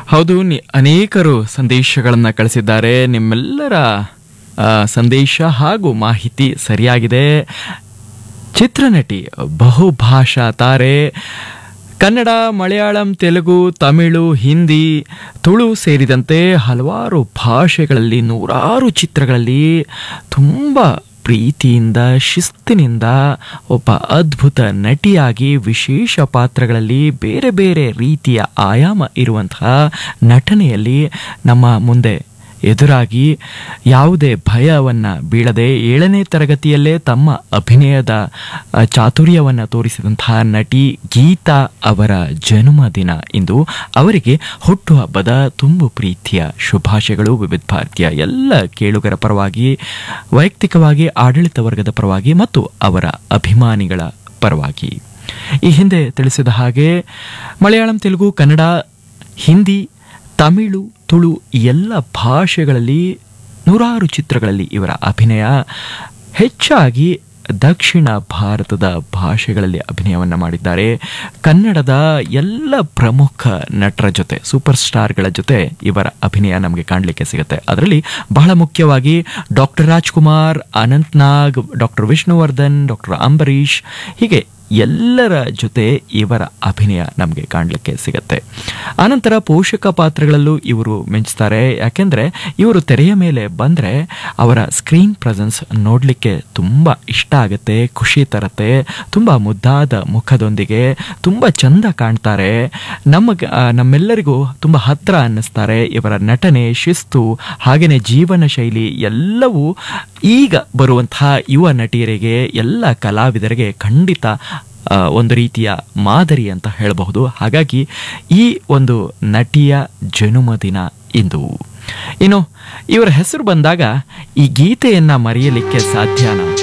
ಹೌದು ನಿ- ಅನೇಕರು ಸಂದೇಶಗಳನ್ನು ಕಳಿಸಿದ್ದಾರೆ ನಿಮ್ಮೆಲ್ಲರ ಆ, ಸಂದೇಶ ಹಾಗೂ ಮಾಹಿತಿ ಸರಿಯಾಗಿದೆ ಚಿತ್ರನಟಿ ಬಹುಭಾಷಾ ತಾರೆ ಕನ್ನಡ ಮಲಯಾಳಂ ತೆಲುಗು ತಮಿಳು ಹಿಂದಿ ತುಳು ಸೇರಿದಂತೆ ಹಲವಾರು ಭಾಷೆಗಳಲ್ಲಿ ನೂರಾರು ಚಿತ್ರಗಳಲ್ಲಿ ತುಂಬ ಪ್ರೀತಿಯಿಂದ ಶಿಸ್ತಿನಿಂದ ಒಬ್ಬ ಅದ್ಭುತ ನಟಿಯಾಗಿ ವಿಶೇಷ ಪಾತ್ರಗಳಲ್ಲಿ ಬೇರೆ ಬೇರೆ ರೀತಿಯ ಆಯಾಮ ಇರುವಂತಹ ನಟನೆಯಲ್ಲಿ ನಮ್ಮ ಮುಂದೆ ಎದುರಾಗಿ ಯಾವುದೇ ಭಯವನ್ನು ಬೀಳದೆ ಏಳನೇ ತರಗತಿಯಲ್ಲೇ ತಮ್ಮ ಅಭಿನಯದ ಅ, ಚಾತುರ್ಯವನ್ನು ತೋರಿಸಿದಂತಹ ನಟಿ ಗೀತಾ ಅವರ ಜನ್ಮದಿನ ಇಂದು ಅವರಿಗೆ ಹುಟ್ಟುಹಬ್ಬದ ತುಂಬು ಪ್ರೀತಿಯ ಶುಭಾಶಯಗಳು ವಿವಿಧ ಭಾರತೀಯ ಎಲ್ಲ ಕೇಳುಗರ ಪರವಾಗಿ ವೈಯಕ್ತಿಕವಾಗಿ ಆಡಳಿತ ವರ್ಗದ ಪರವಾಗಿ ಮತ್ತು ಅವರ ಅಭಿಮಾನಿಗಳ ಪರವಾಗಿ ಈ ಹಿಂದೆ ತಿಳಿಸಿದ ಹಾಗೆ ಮಲಯಾಳಂ ತೆಲುಗು ಕನ್ನಡ ಹಿಂದಿ ತಮಿಳು ತುಳು ಈ ಎಲ್ಲ ಭಾಷೆಗಳಲ್ಲಿ ನೂರಾರು ಚಿತ್ರಗಳಲ್ಲಿ ಇವರ ಅಭಿನಯ ಹೆಚ್ಚಾಗಿ ದಕ್ಷಿಣ ಭಾರತದ ಭಾಷೆಗಳಲ್ಲಿ ಅಭಿನಯವನ್ನು ಮಾಡಿದ್ದಾರೆ ಕನ್ನಡದ ಎಲ್ಲ ಪ್ರಮುಖ ನಟರ ಜೊತೆ ಸೂಪರ್ ಸ್ಟಾರ್ಗಳ ಜೊತೆ ಇವರ ಅಭಿನಯ ನಮಗೆ ಕಾಣಲಿಕ್ಕೆ ಸಿಗುತ್ತೆ ಅದರಲ್ಲಿ ಬಹಳ ಮುಖ್ಯವಾಗಿ doctor Rajkumar Anant Nag doctor Vishnuvardhan doctor Ambareesh ಹೀಗೆ ಎಲ್ಲರ ಜೊತೆ ಇವರ ಅಭಿನಯ ನಮಗೆ ಕಾಣಲಿಕ್ಕೆ ಸಿಗತ್ತೆ ಆನಂತರ ಪೋಷಕ ಪಾತ್ರಗಳಲ್ಲೂ ಇವರು ಮಿಂಚ್ತಾರೆ ಯಾಕೆಂದ್ರೆ ಇವರು ತೆರೆಯ ಮೇಲೆ ಬಂದ್ರೆ ಅವರ ಸ್ಕ್ರೀನ್ ಪ್ರೆಸೆನ್ಸ್ ನೋಡಲಿಕ್ಕೆ ತುಂಬ ಇಷ್ಟ ಆಗುತ್ತೆ ಖುಷಿ ತರತ್ತೆ ತುಂಬ ಮುದ್ದಾದ ಮುಖದೊಂದಿಗೆ ತುಂಬ ಚಂದ ಕಾಣ್ತಾರೆ ನಮಗೆ ಆ, ನಮ್ಮೆಲ್ಲರಿಗೂ ತುಂಬ ಹತ್ರ ಅನ್ನಿಸ್ತಾರೆ ಇವರ ನಟನೆ ಶಿಸ್ತು ಹಾಗೆಯೇ ಜೀವನ ಶೈಲಿ ಎಲ್ಲವೂ ಈಗ ಬರುವಂತಹ ಯುವ ನಟಿಯರಿಗೆ ಎಲ್ಲ ಕಲಾವಿದರಿಗೆ ಖಂಡಿತ ಆ, ಒಂದು ರೀತಿಯ ಮಾದರಿ ಅಂತ ಹೇಳಬಹುದು ಹಾಗಾಗಿ ಈ ಒಂದು ನಟಿಯ ಜನ್ಮದಿನ ಇಂದು ಇನ್ನು ಇವರ ಹೆಸರು ಬಂದಾಗ ಈ ಗೀತೆಯನ್ನ ಮರೆಯಲಿಕ್ಕೆ ಸಾಧ್ಯನಾ